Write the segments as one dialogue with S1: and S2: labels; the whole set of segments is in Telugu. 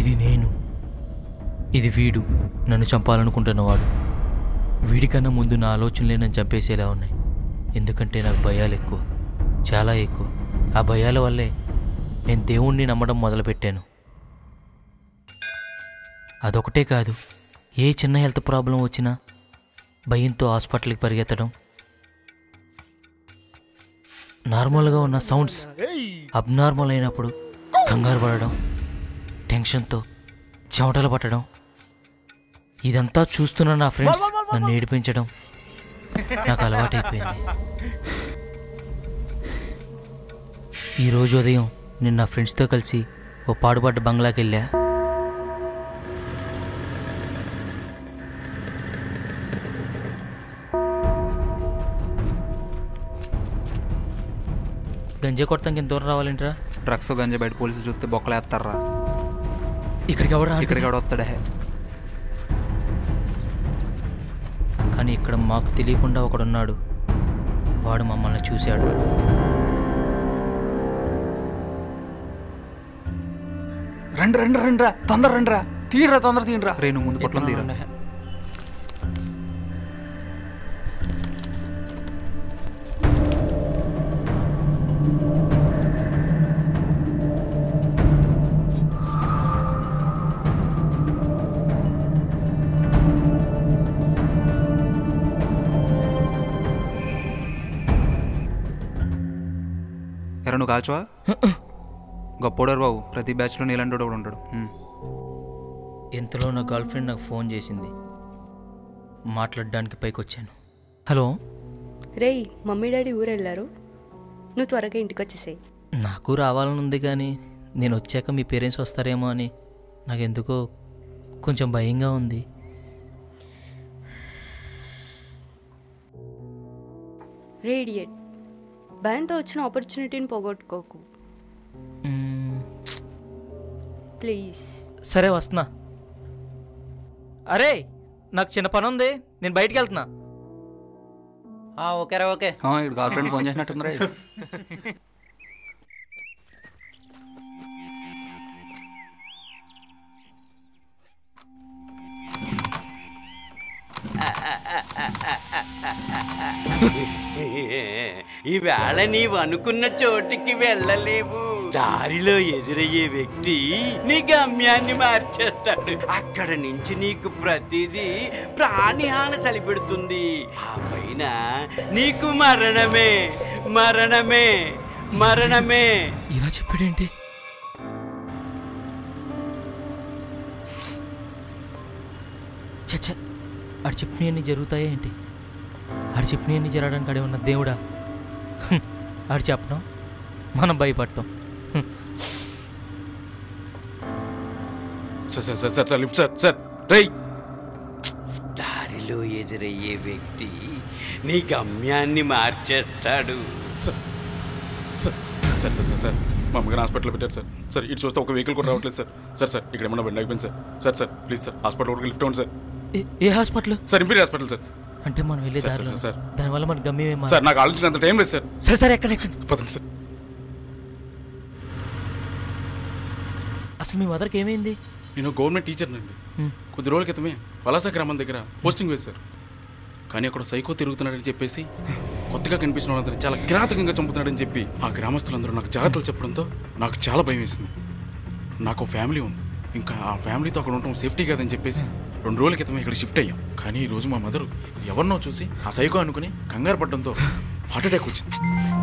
S1: ఇది నేను ఇది వీడు నన్ను చంపాలనుకుంటున్నవాడు వీడికన్నా ముందు నా ఆలోచనలే నన్ను చంపేసేలా ఉన్నాయి ఎందుకంటే నాకు భయాలు ఎక్కువ చాలా ఎక్కువ ఆ భయాల వల్లే నేను దేవుణ్ణి నమ్మడం మొదలుపెట్టాను అదొకటే కాదు ఏ చిన్న హెల్త్ ప్రాబ్లం వచ్చినా భయంతో హాస్పిటల్కి పరిగెత్తడం నార్మల్గా ఉన్న సౌండ్స్ అబ్నార్మల్ అయినప్పుడు కంగారు పడడం టెన్షన్తో చెమటలు పట్టడం ఇదంతా చూస్తున్న నా ఫ్రెండ్స్ నన్ను ఏడిపించడం నాకు అలవాటైపోయింది ఈరోజు ఉదయం నేను నా ఫ్రెండ్స్తో కలిసి ఓ పాడుపడ్డ బంగ్లాకి వెళ్ళా గంజా కొడతానికి ఎంత దూరం రావాలంటరా
S2: డ్రగ్స్ గంజా బయట పోలీసులు చూస్తే బొక్కలు వేస్తారా
S1: ఇక్కడికి ఎవరు రారు
S2: ఇక్కడికి ఎవడ వస్తాడే
S1: కానీ ఇక్కడ మాకు తెలియకుండా ఒకడున్నాడు వాడు మమ్మల్ని చూశాడు
S2: రండి రండి రండి రా తొందర రండి రా తీయరా తొందర తీయరా రే నువ్వు ముందు పొట్లం తీరా ఎరా నువ్వు కాల్చవా గొప్పోడారు బాబు ప్రతి బ్యాచ్లో నీలాంటి వాడు ఒకడు ఉంటాడు ఉమ్.
S1: ఇంతలో నా గర్ల్ ఫ్రెండ్ నాకు ఫోన్ చేసింది మాట్లాడడానికి పైకి వచ్చాను హలో
S3: రేయ్ మమ్మీ డాడీ ఊరు వెళ్ళారు నువ్వు త్వరగా ఇంటికి వచ్చేసేయ్
S1: నాకు రావాలని ఉంది కానీ నేను వచ్చాక మీ పేరెంట్స్ వస్తారేమో అని నాకు ఎందుకో కొంచెం భయంగా ఉంది
S3: రేడియట్ భయంతో వచ్చిన ఆపర్చునిటీని పోగొట్టుకోకు
S1: మ్మ్,
S3: ప్లీజ్
S1: సరే వస్తున్నా అరే నాకు చిన్న పని ఉంది నేను బయటికి వెళ్తున్నా ఓకేరా ఓకే
S2: ఆ, ఇక్కడ గర్ల్ ఫ్రెండ్ ఫోన్ చేసినట్టుందిరా
S4: ఈవేళ నీవు అనుకున్న చోటికి వెళ్ళలేవు దారిలో ఎదురయ్యే వ్యక్తి నీ గమ్యాన్ని మార్చేస్తాడు అక్కడ నుంచి నీకు ప్రతిదీ ప్రాణిహాని తలిపెడుతుంది ఆ పైన నీకు మరణమే మరణమే మరణమే
S1: ఇలా చెప్పాడేంటి చచ్చ ఆడు చెప్పినవన్నీ జరుగుతాయా ఏంటి ఆడు చెప్పినవన్నీ జరగడానికి ఆడే ఉన్న దేవుడా హ్మ్. ఆడు చెప్పడం మనం భయపడటం హ్మ్.
S5: Sir sir sir sir sir lift sir sir రేయ్
S4: దారిలో ఎదురయ్యే వ్యక్తి నీ గమ్యాన్ని మార్చేస్తాడు
S5: sir sir sir sir sir sir మా అమ్మగారు హాస్పిటల్లో పెట్టారు సార్ సార్ ఇటు చూస్తే ఒక వెహికల్ కూడా రావట్లేదు సార్ సార్ సార్ ఇక్కడ ఏమన్నా బండి అయిపోయింది sir sir sir please sir hospital వరకు లిఫ్ట్ అవ్వండి సార్
S1: ఏ- ఏ hospital
S5: sir imperial hospital sir
S1: అంటే మనం వెళ్ళే
S5: సార్, సార్,
S1: దారిలో
S5: సార్.
S1: దానివల్ల మన గమ్యం ఏం
S5: సార్ నాకు ఆలోచన టైం లేదు సార్
S1: సరే సరే ఎక్కడ ఎక్కడ
S5: పదండి సార్
S1: అసలు మీ మదర్కి ఏమైంది
S5: నేను గవర్నమెంట్ టీచర్నండి
S1: హ్మ్.
S5: కొద్ది రోజుల క్రితమే పలాస గ్రామం దగ్గర పోస్టింగ్ వేశారు కానీ అక్కడ సైకో తిరుగుతున్నాడని చెప్పేసి కొత్తగా కనిపించిన వాళ్ళందరూ చాలా కిరాతకంగా చంపుతున్నాడని చెప్పి ఆ గ్రామస్తులందరూ నాకు జాగ్రత్తలు చెప్పడంతో నాకు చాలా భయం వేసింది నాకు ఓ ఫ్యామిలీ ఉంది ఇంకా ఆ ఫ్యామిలీతో అక్కడ ఉండటం సేఫ్టీ కాదని చెప్పేసి రెండు రోజుల క్రితమే ఇక్కడ షిఫ్ట్ అయ్యాం కానీ ఈ రోజు మా మదరు ఎవరినో చూసి ఆ సైకో అనుకుని కంగారు పడడంతో హార్ట్ అటాక్ వచ్చింది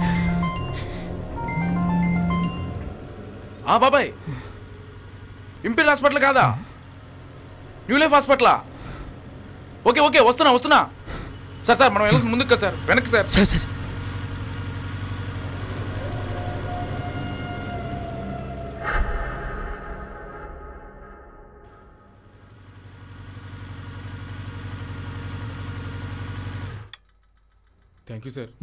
S5: ఆ బాబాయ్ ఇంపీరియల్ హాస్పిటల్ కాదా న్యూ లైఫ్ హాస్పిటలా ఓకే ఓకే వస్తున్నా వస్తున్నా సార్ సార్ మనం వెళ్ళాలి ముందుకు కదా సార్ వెనక్కి సార్
S1: సరే సరే
S5: థ్యాంక్ యూ సార్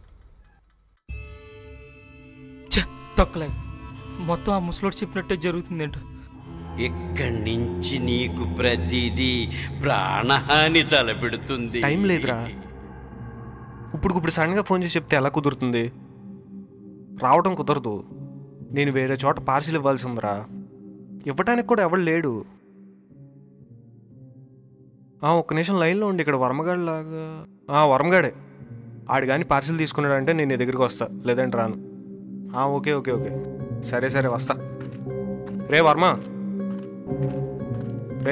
S1: ఛ, తొక్కలే మొత్తం ఆ ముసలోడు చెప్పినట్టే జరుగుతుందేంట
S4: ఇక్కడి నుంచి నీకు ప్రతిదీ ప్రాణహాని తలపెడుతుంది
S6: టైం లేదురా ఇప్పుడు ఇప్పుడు సడన్గా ఫోన్ చేసి చెప్తే ఎలా కుదురుతుంది రావడం కుదరదు నేను వేరే చోట పార్సిల్ ఇవ్వాల్సి ఉందిరా ఇవ్వటానికి కూడా ఎవడు లేడు ఆ, ఒక్క నిమిషం లైన్లో ఉండి ఇక్కడ వర్మగాడు లాగా ఆ, వర్మగాడే ఆడు కానీ పార్సిల్ తీసుకున్నాడంటే నేను నీ దగ్గరికి వస్తా లేదంటే రాను ఆ, ఓకే ఓకే ఓకే సరే సరే వస్తా రే వర్మ రే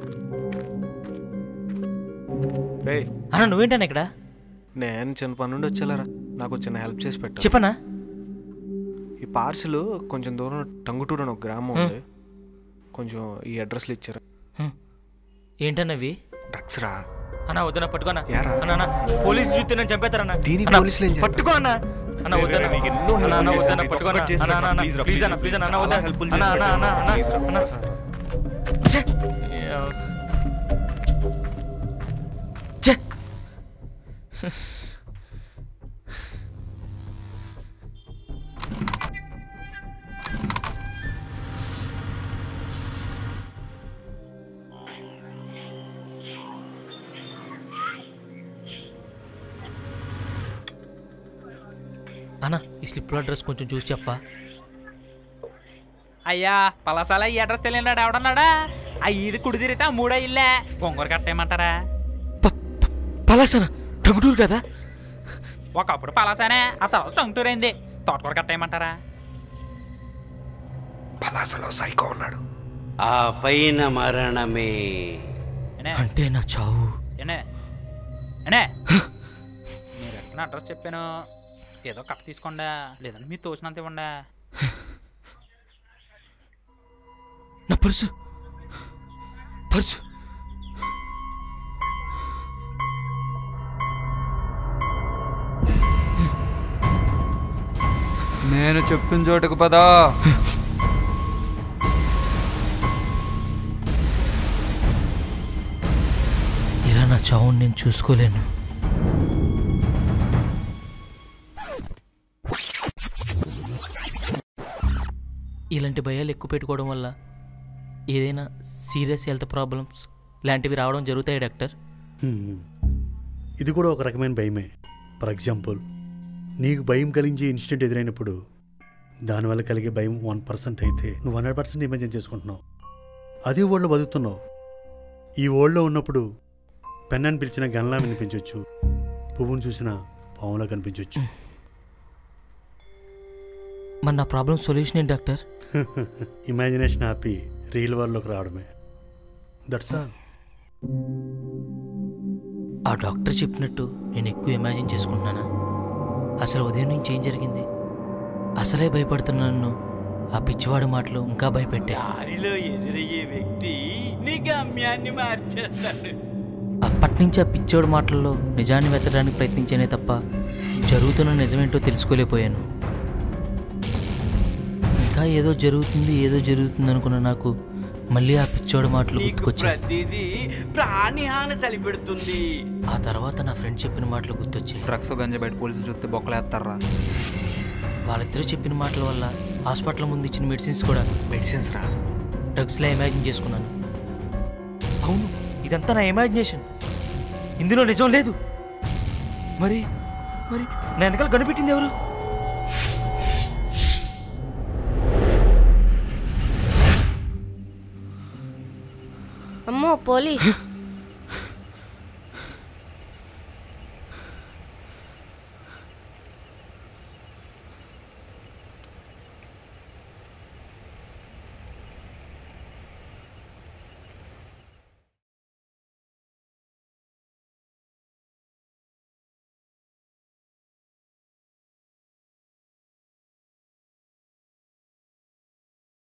S6: రే
S1: అన్న నువ్వేంటన్నా ఇక్కడ
S6: నేను చిన్న పని నుండి వచ్చేలారా నాకు చిన్న హెల్ప్ చేసి పెట్టు
S1: చెప్పనా
S6: ఈ పార్సిల్ కొంచెం దూరం టంగుటూరు అని ఒక గ్రామం ఉంది కొంచెం ఈ అడ్రస్లు ఇచ్చారా
S1: ఏంటన్నవి
S6: డ్రగ్స్ రా
S1: అన్న వద్దన పట్టుకోనా
S6: యారా?
S1: అన్న అన్న పోలీసు చూస్తే నేను చంపేస్తారన్న
S6: దీనికి
S1: అన్న,
S6: పోలీసులు ఏం చేస్తారు?
S1: పట్టుకో అన్న అన్న
S6: రే, రే,
S1: వద్దన
S6: రే, నీకు ఎన్నో
S1: అన్న,
S6: help
S1: అన్న,
S6: చేశాను.
S1: వద్దన
S6: నీకు
S1: పట్టుకో
S6: ఒక్కటి
S1: అన్న.
S6: చేసి
S1: అన్న, అన్న,
S6: పెట్టు.
S1: అన్న,
S6: Please రా,
S1: ప్లీజ్
S6: please
S1: అన్న
S6: రా,
S1: ప్లీజ్ అన్న
S6: చాలా
S1: వద్దన
S6: helpful
S1: అన్న
S6: చేసి
S1: అన్న
S6: పెట్టు.
S1: అన్న అన్న
S6: Please రా,
S1: అన్న
S6: ఒక్కసారి.
S1: ఛే! ఛే! అన్న ఈ స్లిప్లో అడ్రస్ కొంచెం చూసి చెప్పా
S7: అయ్యా పలాసాల ఈ అడ్రస్ తెలియనాడు ఎవడన్నాడా ఆ ఇది కుడి తిరిగితే ఆ మూడో ఇల్లే గొంగూర కట్టేయమంటారా
S1: పలాసన టంగుటూరు కదా
S7: ఒకప్పుడు పలాసానే ఆ తర్వాత టంగుటూరు అయింది తోటకూర కట్టేయమంటారా
S6: పలాసలో సైకో ఉన్నాడు
S4: ఆ పైన మరణమే
S7: ఏనే
S1: అంటే నా చావు
S7: ఏనే ఏనే మీరు ఎట్లా అడ్రస్ చెప్పాను ఏదో కట్ట తీసుకోండా లేదంటే మీరు తోచినంత ఇవ్వండా
S1: నా పర్సు పర్సు
S2: నేను చెప్పిన చోటుకు పదా
S1: ఇలా నా చావుని నేను చూసుకోలేను ఇలాంటి భయాలు ఎక్కువ పెట్టుకోవడం వల్ల ఏదైనా సీరియస్ హెల్త్ ప్రాబ్లమ్స్ లాంటివి రావడం జరుగుతాయి డాక్టర్
S8: హ్మ్. ఇది కూడా ఒక రకమైన భయమే ఫర్ ఎగ్జాంపుల్ నీకు భయం కలిగించే ఇన్సిడెంట్ ఎదురైనప్పుడు దానివల్ల కలిగే భయం వన్ పర్సెంట్ అయితే నువ్వు హండ్రెడ్ పర్సెంట్ ఇమాజిన్ చేసుకుంటున్నావు అదే ఓల్డ్లో బతుకుతున్నావు ఈ ఓల్డ్లో ఉన్నప్పుడు పెన్ అని పిలిచిన గన్లా వినిపించవచ్చు పువ్వును చూసిన పావులా కనిపించవచ్చు
S1: మరి నా ప్రాబ్లం సొల్యూషన్ ఏంటి డాక్టర్
S8: ఇమాజినేషన్ ఆపి రియల్ వరల్డ్లోకి రావడమే దట్స్ ఆల్
S1: ఆ డాక్టర్ చెప్పినట్టు నేను ఎక్కువ ఇమాజిన్ చేసుకుంటున్నానా అసలు ఉదయం నుంచి ఏం జరిగింది అసలే భయపడుతున్న నన్ను ఆ పిచ్చివాడి మాటలు ఇంకా భయపెట్టా
S4: దారిలో ఎదురయ్యే వ్యక్తి నీ గమ్యాన్ని మార్చేస్తాడు
S1: అప్పటి నుంచి ఆ పిచ్చోడి మాటల్లో నిజాన్ని వెతకడానికి ప్రయత్నించానే తప్ప జరుగుతున్న నిజమేంటో తెలుసుకోలేకపోయాను ఇంకా ఏదో జరుగుతుంది ఏదో జరుగుతుంది అనుకున్న నాకు మళ్ళీ ఆ పిచ్చోడి మాటలు
S4: నీకు
S1: గుర్తుకొచ్చాయి
S4: ప్రతిదీ ప్రాణిహాని తలిపెడుతుంది
S1: ఆ తర్వాత నా ఫ్రెండ్ చెప్పిన మాటలు గుర్తొచ్చాయి
S2: డ్రగ్స్ గంజా బయట పోలీసులు చూస్తే బొక్కలు వేస్తారా
S1: వాళ్ళిద్దరూ చెప్పిన మాటల వల్ల హాస్పిటల్ ముందు ఇచ్చిన మెడిసిన్స్ కూడా
S6: మెడిసిన్స్ రా
S1: డ్రగ్స్లా ఇమాజిన్ చేసుకున్నాను అవును ఇదంతా నా ఇమాజినేషన్ ఇందులో నిజం లేదు మరి మరి నా వెనకాల కనిపెట్టింది ఎవరు
S3: అమ్మో పోలీస్